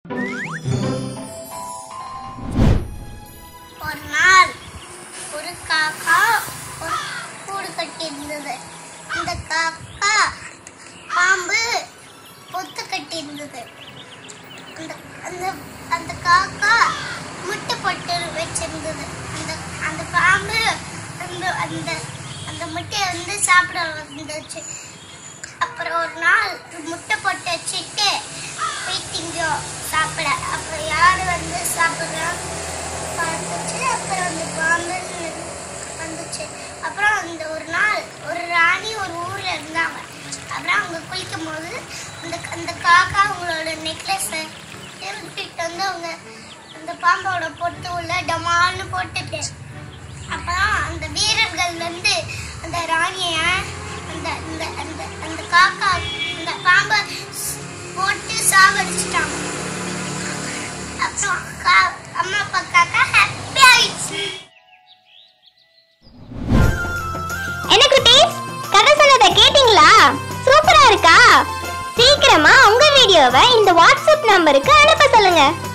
ஒரு நாள் ஒரு காக்கா ஒரு கூடு கட்டி இருந்தது அந்த காக்கா பாம்பு பொத்து கட்டி இருந்தது அந்த அந்த அந்த காக்கா முட்டை போட்டு வச்சிருந்தது அந்த அந்த பாம்பு அந்த அந்த அந்த முட்டையை வந்து சாப்பிட வந்துச்சு அப்புறம் ஒரு நாள் முட்டை போட்டு வச்சுட்டு போயிட்டீங்க சாப்பிட அப்புறம் யார் வந்து சாப்பிட்றா பார்த்துச்சு அப்புறம் அந்த பாம்பு வந்துச்சு அப்புறம் அந்த ஒரு நாள் ஒரு ராணி ஒரு ஊர்ல இருந்தாங்க அப்புறம் அவங்க குளிக்கும் போது அந்த அந்த காக்கா அவங்களோட நெக்லஸை எடுத்துட்டு வந்து அவங்க அந்த பாம்போட பொட்டு உள்ள டமால்னு போட்டுட்டு அப்புறம் அந்த வீரர்கள் வந்து அந்த ராணிய அந்த அந்த அந்த அந்த காக்கா அந்த பாம்பை ஸ்- போட்டு சாவடிச்சிட்டாங்க அப்புறம் கா- அம்மா அப்பா காக்கா ஹாப்பி ஆயிடுச்சு என்ன குட்டீஸ் கதை சொன்னதை கேட்டிங்களா சூப்பரா இருக்கா சீக்கிரமா உங்க வீடியோவை இந்த வாட்ஸ்அப் நம்பருக்கு அனுப்ப சொல்லுங்க